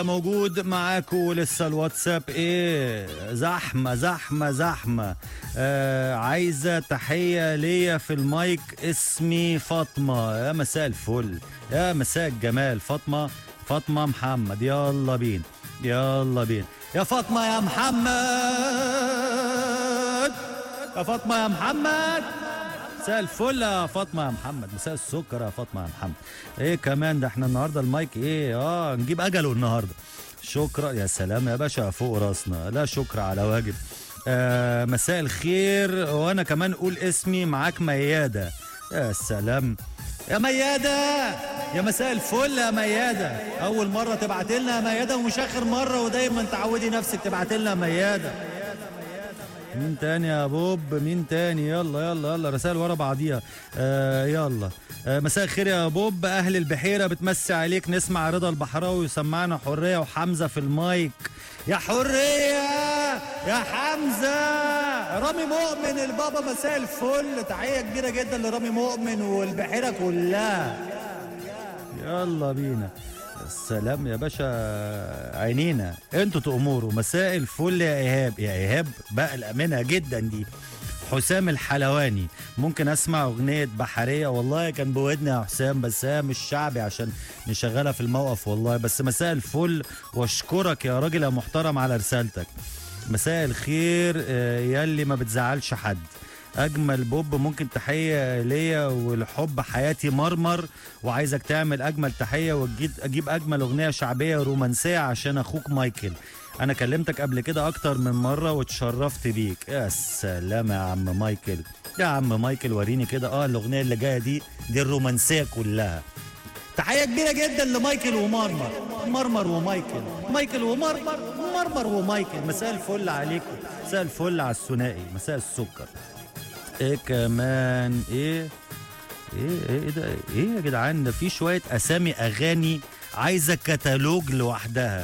موجود معاكم لسه الواتساب ايه زحمه زحمه زحمه آه عايزه تحيه ليا في المايك اسمي فاطمه يا مساء الفل يا مساء الجمال فاطمه فاطمه محمد يلا بينا يلا بينا يا فاطمه يا محمد يا فاطمه يا محمد مساء الفل يا فاطمه يا محمد مساء السكر يا فاطمه يا محمد ايه كمان ده احنا النهارده المايك ايه اه نجيب اجله النهارده شكرا يا سلام يا باشا فوق راسنا لا شكر على واجب آه مساء الخير وانا كمان قول اسمي معاك مياده يا سلام يا مياده يا مساء الفل يا مياده اول مره تبعت لنا يا مياده ومش اخر مره ودايما تعودي نفسك تبعت لنا يا مياده مين تاني يا بوب مين تاني يلا يلا يلا رسائل ورا بعضيها آه يلا آه مساء الخير يا بوب اهل البحيره بتمسي عليك نسمع رضا البحراوي وسمعنا حريه وحمزه في المايك يا حريه يا حمزه رامي مؤمن البابا مساء الفل تحيه كبيره جدا لرامي مؤمن والبحيره كلها يلا بينا السلام يا باشا عينينا انتوا تأمروا مساء الفل يا ايهاب يا ايهاب بقى الامانه جدا دي حسام الحلواني ممكن اسمع اغنيه بحريه والله كان بودني يا حسام بس هي مش شعبي عشان نشغلها في الموقف والله بس مساء الفل واشكرك يا راجل يا محترم على رسالتك مساء الخير آه، ياللي ما بتزعلش حد اجمل بوب ممكن تحيه ليا ولحب حياتي مرمر وعايزك تعمل اجمل تحيه وتجيب اجيب اجمل اغنيه شعبيه رومانسيه عشان اخوك مايكل انا كلمتك قبل كده اكتر من مره واتشرفت بيك يا سلام يا عم مايكل يا عم مايكل وريني كده اه الاغنيه اللي جايه دي دي الرومانسيه كلها تحيه كبيره جدا لمايكل ومرمر مرمر ومايكل مايكل ومرمر مرمر ومايكل مساء الفل عليكم مساء الفل على الثنائي مساء السكر ايه كمان ايه ايه ايه ده ايه يا جدعان ده في شويه اسامي اغاني عايزه كتالوج لوحدها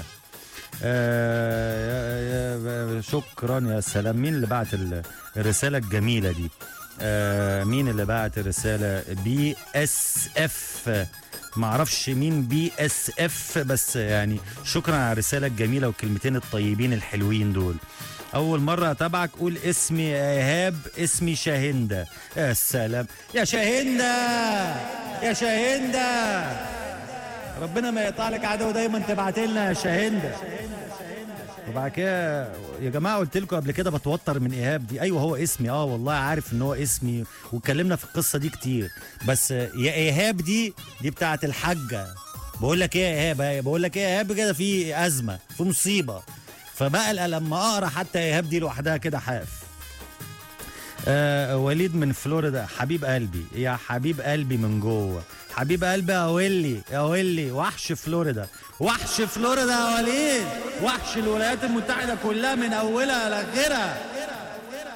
آه يا يا شكرا يا سلام مين اللي بعت ال- الرساله الجميله دي آه مين اللي بعت الرساله بي اس اف معرفش مين بي اس اف بس يعني شكرا على الرساله الجميله والكلمتين الطيبين الحلوين دول اول مره اتابعك قول اسمي يا ايهاب اسمي شاهنده يا سلام يا شاهنده يا شاهنده ربنا ما يقطع لك عدو دايما تبعت لنا يا شاهنده وبعد كده يا جماعه قلت لكم قبل كده بتوتر من ايهاب دي ايوه هو اسمي اه والله عارف ان هو اسمي واتكلمنا في القصه دي كتير بس يا ايهاب دي دي بتاعت الحاجه بقول لك ايه يا ايهاب بقول لك ايه يا ايهاب كده في ازمه في مصيبه فبقى لما اقرا حتى ايهاب دي لوحدها كده حاف آه وليد من فلوريدا حبيب قلبي يا حبيب قلبي من جوه حبيب قلبي يا ويلي يا ويلي وحش فلوريدا وحش فلوريدا يا وليد وحش الولايات المتحده كلها من اولها لاخرها